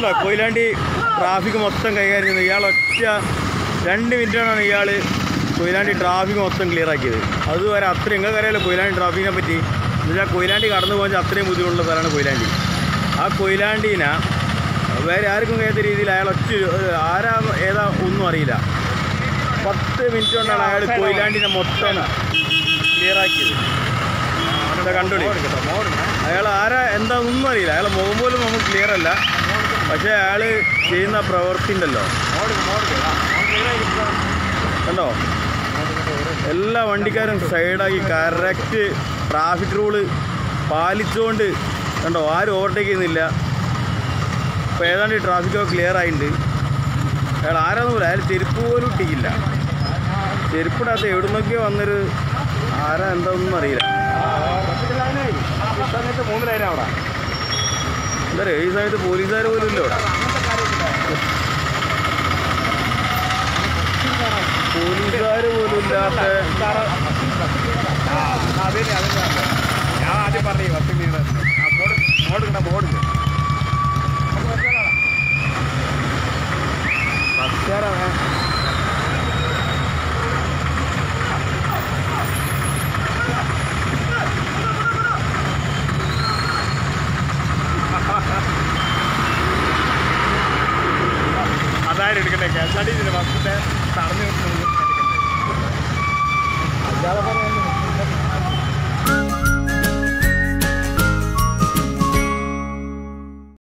അതുകൊണ്ടാ കൊയിലാണ്ടി ട്രാഫിക് മൊത്തം കൈകാര്യം ചെയ്യുന്നത് ഇയാൾ ഒറ്റ രണ്ട് മിനിറ്റാണ് ഇയാൾ കൊയിലാണ്ടി ട്രാഫിക് മൊത്തം ക്ലിയർ ആക്കിയത് അതുവരെ അത്രയും നിങ്ങൾക്ക് അറിയാലോ കൊയിലാണ്ടി ട്രാഫിക്കിനെ പറ്റി എന്നുവെച്ചാൽ കൊയിലാണ്ടി കടന്നു പോകാൻ അത്രയും ബുദ്ധിമുട്ടുള്ള സ്ഥലമാണ് കൊയിലാണ്ടി ആ കൊയിലാണ്ടീനെ വേറെ ആർക്കും കഴിയാത്ത രീതിയിൽ അയാൾ ഒറ്റ ആരാ ഏതാ ഒന്നും അറിയില്ല പത്ത് മിനിറ്റ് കൊണ്ടാണ് അയാൾ കൊയിലാണ്ടിനെ മൊത്തം ക്ലിയർ ആക്കിയത് ഇവിടെ കണ്ടോളി അയാൾ ആരാ എന്താണെന്നൊന്നും അറിയില്ല അയാളെ മുഖം പോലും നമുക്ക് ക്ലിയർ അല്ല പക്ഷേ അയാൾ ചെയ്യുന്ന പ്രവൃത്തി ഉണ്ടല്ലോ കണ്ടോ എല്ലാ വണ്ടിക്കാരും സൈഡാക്കി കറക്റ്റ് ട്രാഫിക് റൂള് പാലിച്ചുകൊണ്ട് കണ്ടോ ആരും ഓവർടേക്ക് ചെയ്യുന്നില്ല അപ്പോൾ ഏതാണ്ട് ട്രാഫിക്കൊക്കെ ക്ലിയർ ആയിട്ടുണ്ട് അയാൾ ആരാന്ന് പോലും അയാൾ ചെരുപ്പ് പോലും ഇട്ടിക്കില്ല ചെരുപ്പിടാത്ത എവിടെ നിന്നൊക്കെയോ വന്നൊരു ആരാ എന്താണെന്നൊന്നും അറിയില്ല മൂന്ന് ലൈനാ അവിടെ എന്താ പറയുക ഈ സമയത്ത് പോലീസുകാർ പോലും ഇല്ല ഇവിടെ പോലീസുകാർ പോലും ഇല്ലാത്ത അതെ അതെ ഞാൻ ആദ്യം പറഞ്ഞു പത്ത് മീറ്റർ ആ ബോർഡ് ബോർഡ് കിട്ടാ ബോർഡ് ബസ്സുകാരാണ് അതായത് എടുക്കട്ടെ കെ എസ് ആർ ടി സിന്റെ ബസ്സിന്റെ തടഞ്ഞു നിർത്തുന്നത് എടുക്കട്ടെ അല്ലാതെ പറഞ്ഞു